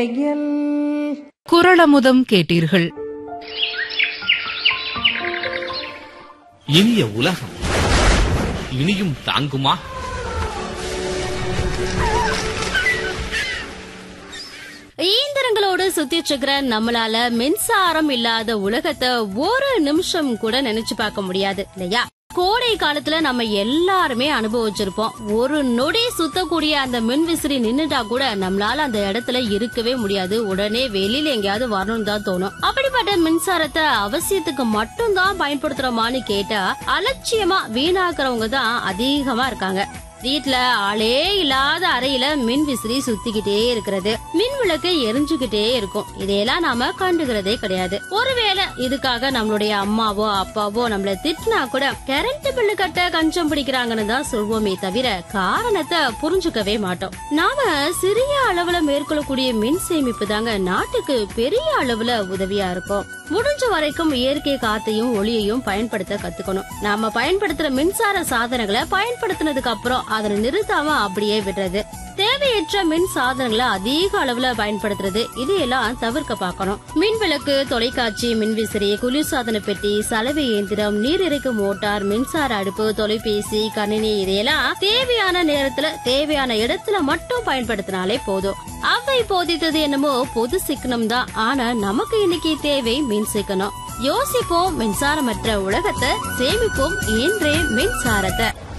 செயல் குரளமுதம் கேட்டீர்கள் இனிய உலகம் இனியும் தாங்குமா இயந்திரங்களோடு சுத்திட்டு இருக்கிற நம்மளால மின்சாரம் இல்லாத உலகத்தை ஒரு நிமிஷம் கூட நினைச்சு பார்க்க முடியாது இல்லையா கோடை காலத்துல நம்ம எல்லாருமே அனுபவிச்சிருப்போம் ஒரு நொடி சுத்தக்கூடிய அந்த மின்விசிறி நின்னுட்டா கூட நம்மளால அந்த இடத்துல இருக்கவே முடியாது உடனே வெளியில எங்கேயாவது வரணும் தான் தோணும் அப்படிப்பட்ட மின்சாரத்தை அவசியத்துக்கு மட்டும் தான் பயன்படுத்துறோமான்னு கேட்டா அலட்சியமா வீணாக்குறவங்க தான் அதிகமா இருக்காங்க வீட்ல ஆளே இல்லாத அறையில மின் விசிறி சுத்திக்கிட்டே இருக்கிறது மின் விளக்கு எரிஞ்சுக்கிட்டே இருக்கும் இதையெல்லாம் நாம கண்டுகிறதே கிடையாது ஒருவேளை இதுக்காக நம்மளுடைய அம்மாவோ அப்பாவோ நம்மள திட்டினா கூட கரண்ட் பில்லு கட்ட கஞ்சம் பிடிக்கிறாங்கன்னு தான் சொல்வோமே தவிர காரணத்தை புரிஞ்சுக்கவே மாட்டோம் நாம சிறிய அளவுல மேற்கொள்ளக்கூடிய மின் சேமிப்பு தாங்க நாட்டுக்கு பெரிய அளவுல உதவியா இருக்கும் முடிஞ்ச வரைக்கும் இயற்கை காத்தையும் ஒளியையும் பயன்படுத்த கத்துக்கணும் நாம பயன்படுத்துற மின்சார சாதனங்களை பயன்படுத்தினதுக்கு அப்புறம் அதனை நிறுத்தாம அப்படியே விடுறது தேவையற்ற மின் சாதனங்களை அதிக அளவுல பயன்படுத்துறது இதையெல்லாம் தவிர்க்க பார்க்கணும் மின் விளக்கு தொலைக்காட்சி மின்விசிறி குளிர்சாதன பெட்டி சலவை இயந்திரம் நீர் இறைக்கும் மோட்டார் மின்சார அடுப்பு தொலைபேசி கணினி இதையெல்லாம் தேவையான நேரத்துல தேவையான இடத்துல மட்டும் பயன்படுத்தினாலே போதும் அவை போதித்தது என்னமோ பொது சிக்கனம் தான் ஆனா நமக்கு இன்னைக்கு தேவை மின் சிக்கனம் யோசிப்போம் மின்சாரமற்ற உலகத்தை சேமிப்போம் இன்றே மின்சாரத்தை